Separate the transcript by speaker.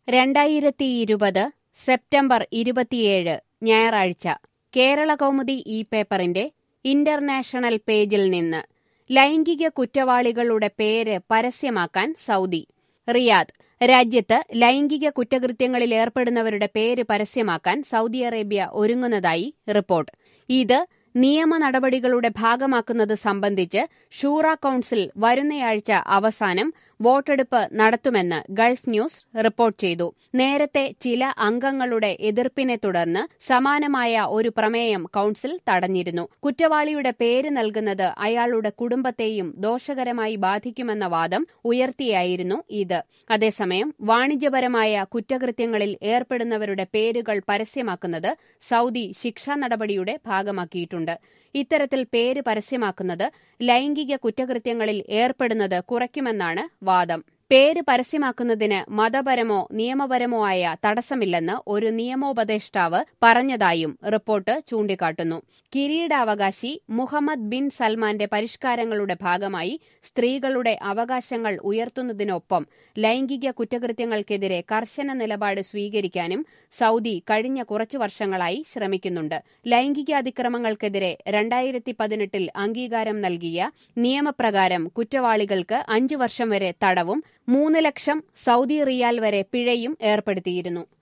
Speaker 1: രണ്ടായിരത്തി ഇരുപത് സെപ്റ്റംബർ ഇരുപത്തിയേഴ് ഞായറാഴ്ച കേരള കൗമുദി ഈ പേപ്പറിന്റെ ഇന്റർനാഷണൽ പേജിൽ നിന്ന് ലൈംഗിക കുറ്റവാളികളുടെ പേര് പരസ്യമാക്കാൻ സൗദി റിയാദ് രാജ്യത്ത് ലൈംഗിക കുറ്റകൃത്യങ്ങളിൽ ഏർപ്പെടുന്നവരുടെ പേര് പരസ്യമാക്കാൻ സൗദി അറേബ്യ ഒരുങ്ങുന്നതായി റിപ്പോർട്ട് ഇത് നിയമ നടപടികളുടെ ഭാഗമാക്കുന്നത് സംബന്ധിച്ച് ഷൂറ കൌൺസിൽ വരുന്നയാഴ്ച അവസാനം വോട്ടെടുപ്പ് നടത്തുമെന്ന് ഗൾഫ് ന്യൂസ് റിപ്പോർട്ട് ചെയ്തു നേരത്തെ ചില അംഗങ്ങളുടെ എതിർപ്പിനെ തുടർന്ന് സമാനമായ ഒരു പ്രമേയം കൌൺസിൽ തടഞ്ഞിരുന്നു കുറ്റവാളിയുടെ പേര് നൽകുന്നത് അയാളുടെ കുടുംബത്തെയും ദോഷകരമായി ബാധിക്കുമെന്ന വാദം ഉയർത്തിയായിരുന്നു ഇത് അതേസമയം വാണിജ്യപരമായ കുറ്റകൃത്യങ്ങളിൽ ഏർപ്പെടുന്നവരുടെ പേരുകൾ പരസ്യമാക്കുന്നത് സൗദി ശിക്ഷാ നടപടിയുടെ ഭാഗമാക്കിയിട്ടുണ്ട് ഇത്തരത്തിൽ പേര് പരസ്യമാക്കുന്നത് ലൈംഗിക കുറ്റകൃത്യങ്ങളിൽ ഏർപ്പെടുന്നത് കുറയ്ക്കുമെന്നാണ് വാദം പേര് പരസ്യമാക്കുന്നതിന് മതപരമോ നിയമപരമോ ആയ തടസ്സമില്ലെന്ന് ഒരു നിയമോപദേഷ്ടാവ് പറഞ്ഞതായും റിപ്പോർട്ട് ചൂണ്ടിക്കാട്ടുന്നു കിരീടാവകാശി മുഹമ്മദ് ബിൻ സൽമാന്റെ പരിഷ്കാരങ്ങളുടെ ഭാഗമായി സ്ത്രീകളുടെ അവകാശങ്ങൾ ഉയർത്തുന്നതിനൊപ്പം ലൈംഗിക കുറ്റകൃത്യങ്ങൾക്കെതിരെ കർശന നിലപാട് സ്വീകരിക്കാനും സൗദി കഴിഞ്ഞ കുറച്ചു വർഷങ്ങളായി ശ്രമിക്കുന്നുണ്ട് ലൈംഗിക അതിക്രമങ്ങൾക്കെതിരെ രണ്ടായിരത്തി പതിനെട്ടിൽ അംഗീകാരം നൽകിയ നിയമപ്രകാരം കുറ്റവാളികൾക്ക് അഞ്ചു വർഷം വരെ തടവും മൂന്ന് ലക്ഷം സൗദി റിയാൽ വരെ പിഴയും ഏർപ്പെടുത്തിയിരുന്നു